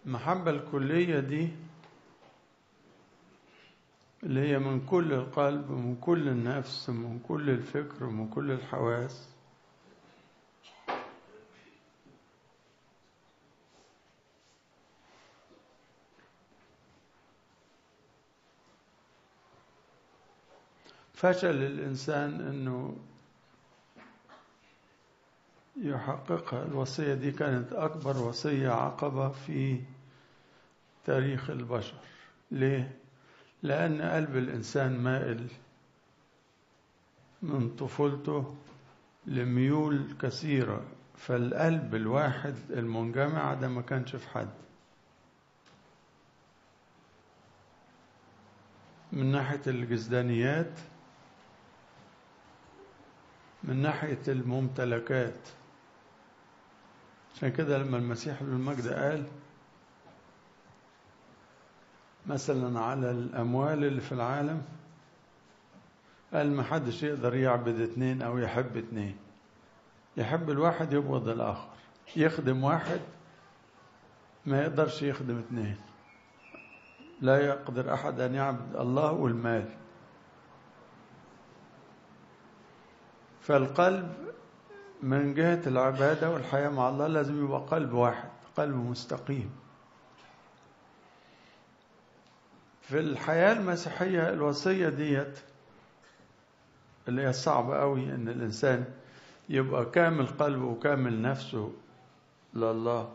المحبة الكلية دي اللي هي من كل القلب ومن كل النفس ومن كل الفكر ومن كل الحواس فشل الإنسان أنه يحققها الوصية دي كانت أكبر وصية عقبة في تاريخ البشر ليه؟ لأن قلب الإنسان مائل من طفولته لميول كثيرة فالقلب الواحد المنجمع ده ما كانش في حد من ناحية الجزدانيات من ناحية الممتلكات عشان كده لما المسيح ابن المجد قال مثلا على الأموال اللي في العالم قال ما حدش يقدر يعبد اتنين أو يحب اتنين يحب الواحد يبغض الآخر يخدم واحد ما يقدرش يخدم اتنين لا يقدر أحد أن يعبد الله والمال فالقلب من جهة العبادة والحياة مع الله لازم يبقى قلب واحد قلب مستقيم في الحياة المسيحية الوصية ديت اللي هي صعبة قوي ان الانسان يبقى كامل قلبه وكامل نفسه لله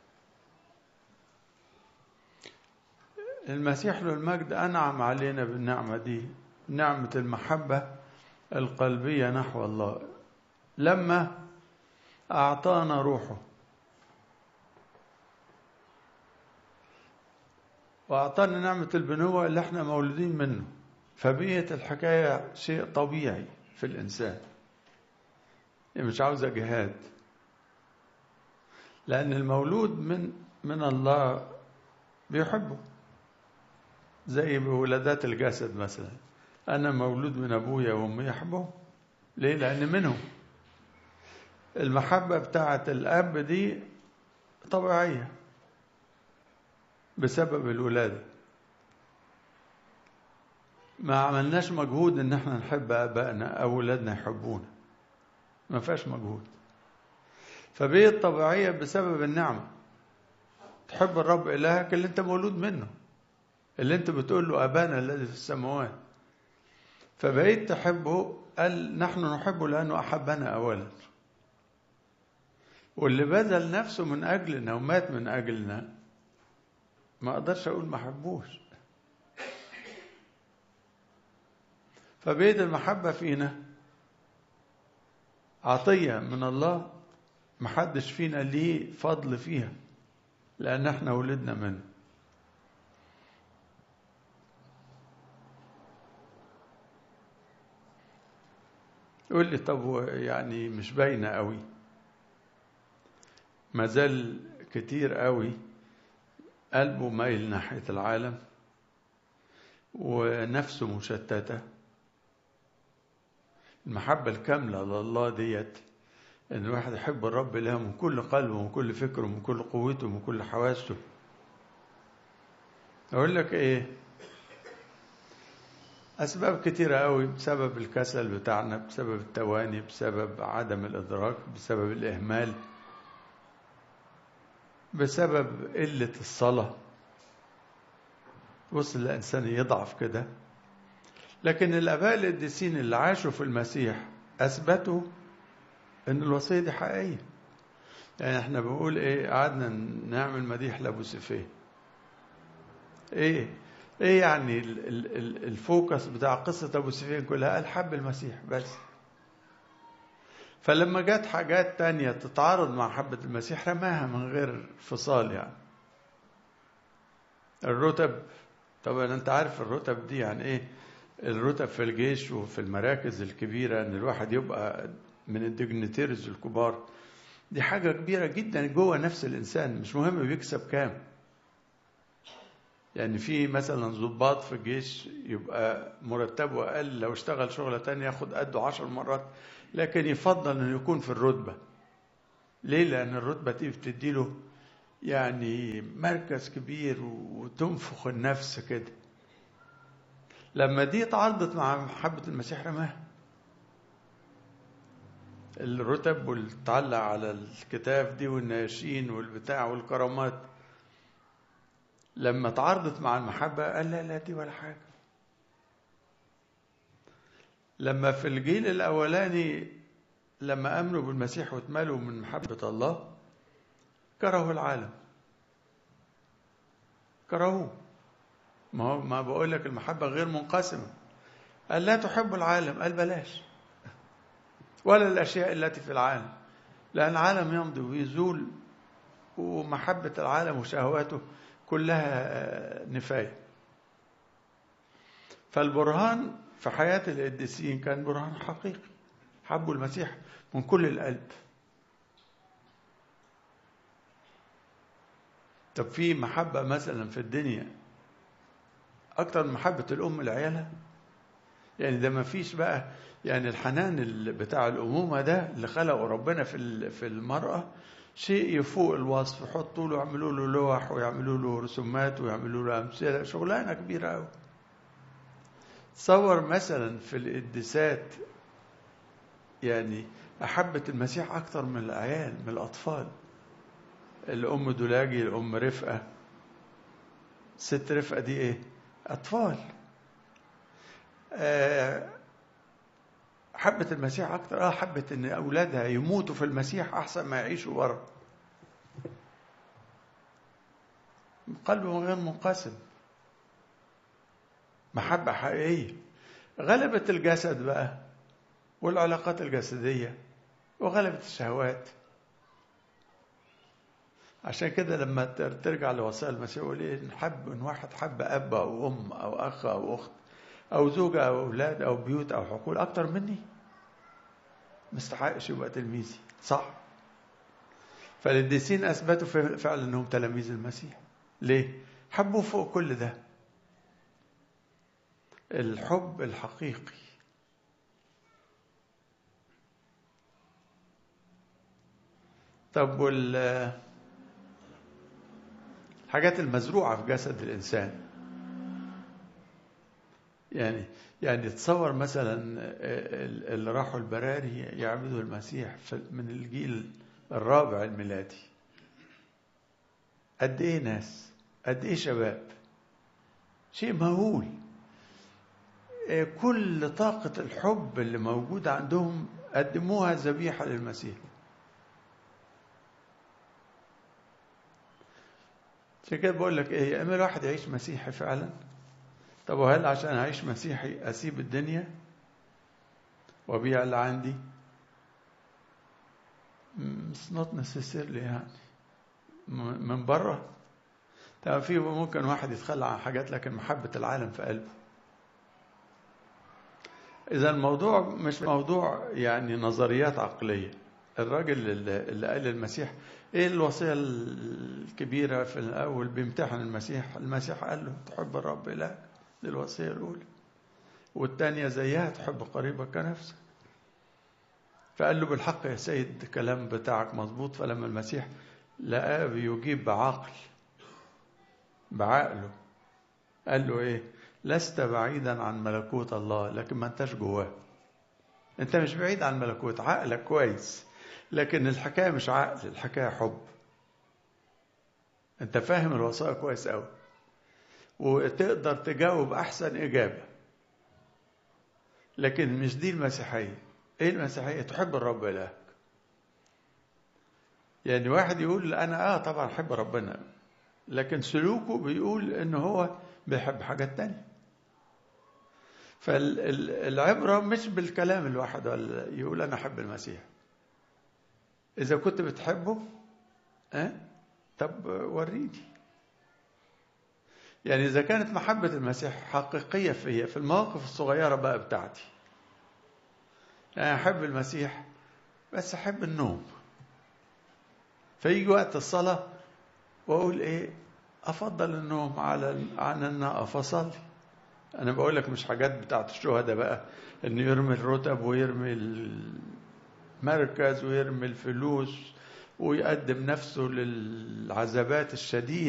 المسيح له المجد انعم علينا بالنعمة دي نعمة المحبة القلبية نحو الله لما أعطانا روحه وأعطانا نعمة البنوة اللي احنا مولودين منه فبقيت الحكاية شيء طبيعي في الإنسان يعني مش عاوزة جهاد لأن المولود من من الله بيحبه زي بولادات الجسد مثلا أنا مولود من أبويا وأمي يحبه ليه؟ لأن منهم المحبة بتاعة الأب دي طبيعية بسبب الولادة ما عملناش مجهود ان احنا نحب ابائنا او اولادنا يحبونا ما فيهاش مجهود فبقيت طبيعية بسبب النعمة تحب الرب إلهك اللي انت مولود منه اللي انت بتقول له أبانا الذي في السماوات فبقيت تحبه قال نحن نحبه لأنه أحبنا أولا واللي بذل نفسه من أجلنا ومات من أجلنا ما أقدرش أقول ما حبوش فبقيت المحبة فينا عطية من الله محدش فينا ليه فضل فيها لأن احنا ولدنا منه يقول لي طب يعني مش باينة قوي ما زال كتير قوي قلبه مايل ناحية العالم ونفسه مشتتة المحبة الكاملة لله ديت ان الواحد يحب الرب له من كل قلبه ومن كل فكره ومن كل قوته ومن كل حواسه اقول لك ايه اسباب كتيره قوي بسبب الكسل بتاعنا بسبب التواني بسبب عدم الادراك بسبب الاهمال بسبب قله الصلاه وصل الانسان يضعف كده لكن الاباء القديسين اللي عاشوا في المسيح اثبتوا ان الوصيه دي حقيقيه يعني احنا بنقول ايه قعدنا نعمل مديح لابو سيفيه ايه ايه يعني الفوكس بتاع قصه ابو سيفين كلها قال حب المسيح بس فلما جت حاجات تانية تتعارض مع حبة المسيح رماها من غير فصال يعني الرتب طبعا انت عارف الرتب دي يعني ايه الرتب في الجيش وفي المراكز الكبيرة ان الواحد يبقى من الديجنيتيرز الكبار دي حاجة كبيرة جدا جوه نفس الإنسان مش مهم بيكسب كام يعني في مثلا ضباط في الجيش يبقى مرتبه أقل لو اشتغل شغلة تانية ياخد قده عشر مرات لكن يفضل أنه يكون في الرتبة ليه؟ لأن الرتبة دي بتديله يعني مركز كبير وتنفخ النفس كده لما دي تعارضت مع محبة المسيح رماها الرتب والتعلق على الكتاف دي والناشين والبتاع والكرامات لما تعارضت مع المحبة قال لا لا دي ولا حاجة لما في الجيل الأولاني لما آمنوا بالمسيح واتملوا من محبة الله كرهوا العالم كرهوه ما هو ما بقول لك المحبة غير منقسمة قال لا تحب العالم قال بلاش ولا الأشياء التي في العالم لأن العالم يمضي ويزول ومحبة العالم وشهواته كلها نفاية فالبرهان في حياة القديسين كان برهان حقيقي حبوا المسيح من كل القلب طب في محبة مثلا في الدنيا أكتر من محبة الأم لعيالها يعني ده ما فيش بقى يعني الحنان بتاع الأمومة ده اللي خلقه ربنا في في المرأة شيء يفوق الوصف يحطوا له يعملوا له لوح ويعملوا له رسومات ويعملوا له أمثلة شغلانة كبيرة أوي تصور مثلا في القديسات يعني أحبت المسيح أكتر من العيال من الأطفال الأم دولاجي الأم رفقة ست رفقة دي إيه؟ أطفال أه حبت المسيح أكتر أه حبت إن أولادها يموتوا في المسيح أحسن ما يعيشوا بره قلبهم غير منقسم محبة حقيقية غلبت الجسد بقى والعلاقات الجسدية وغلبت الشهوات عشان كده لما ترجع لوصايا المسيح يقول ايه نحب ان واحد حب اب او ام او اخ او اخت او زوجه او اولاد او بيوت او حقول اكتر مني مستحقش يبقى تلميذي صح فالقديسين اثبتوا فعلا انهم تلاميذ المسيح ليه حبوا فوق كل ده الحب الحقيقي طب وال الحاجات المزروعة في جسد الإنسان يعني يعني تصور مثلا اللي راحوا البراري يعبدوا المسيح من الجيل الرابع الميلادي قد ايه ناس قد ايه شباب شيء مهول كل طاقة الحب اللي موجودة عندهم قدموها ذبيحة للمسيح عشان كده بقول لك ايه يا اما الواحد يعيش مسيحي فعلا طب وهل عشان اعيش مسيحي اسيب الدنيا وابيع اللي عندي It's not necessarily يعني من بره طب في ممكن واحد يتخلى عن حاجات لكن محبة العالم في قلبه إذا الموضوع مش موضوع يعني نظريات عقلية الراجل اللي قال للمسيح ايه الوصية الكبيرة في الأول بيمتحن المسيح المسيح قال له تحب الرب إلهك دي الوصية الأولى والثانية زيها تحب قريبك كنفسك فقال له بالحق يا سيد الكلام بتاعك مظبوط فلما المسيح لقاه بيجيب بعقل بعقله قال له ايه لست بعيدا عن ملكوت الله لكن ما انتش جواه انت مش بعيد عن ملكوت عقلك كويس لكن الحكايه مش عقل الحكايه حب انت فاهم الوصايا كويس قوي وتقدر تجاوب احسن اجابه لكن مش دي المسيحيه ايه المسيحيه تحب الرب الهك يعني واحد يقول انا اه طبعا احب ربنا لكن سلوكه بيقول ان هو بيحب حاجات تانية فالعبرة مش بالكلام الواحد ولا يقول أنا أحب المسيح إذا كنت بتحبه أه؟ طب وريني يعني إذا كانت محبة المسيح حقيقية فيا في المواقف الصغيرة بقى بتاعتي يعني أحب المسيح بس أحب النوم فيجي وقت الصلاة وأقول إيه أفضل النوم على عن أن أقف أصلي أنا بقول لك مش حاجات بتاعت الشهداء بقى إنه يرمي الرتب ويرمي المركز ويرمي الفلوس ويقدم نفسه للعذابات الشديدة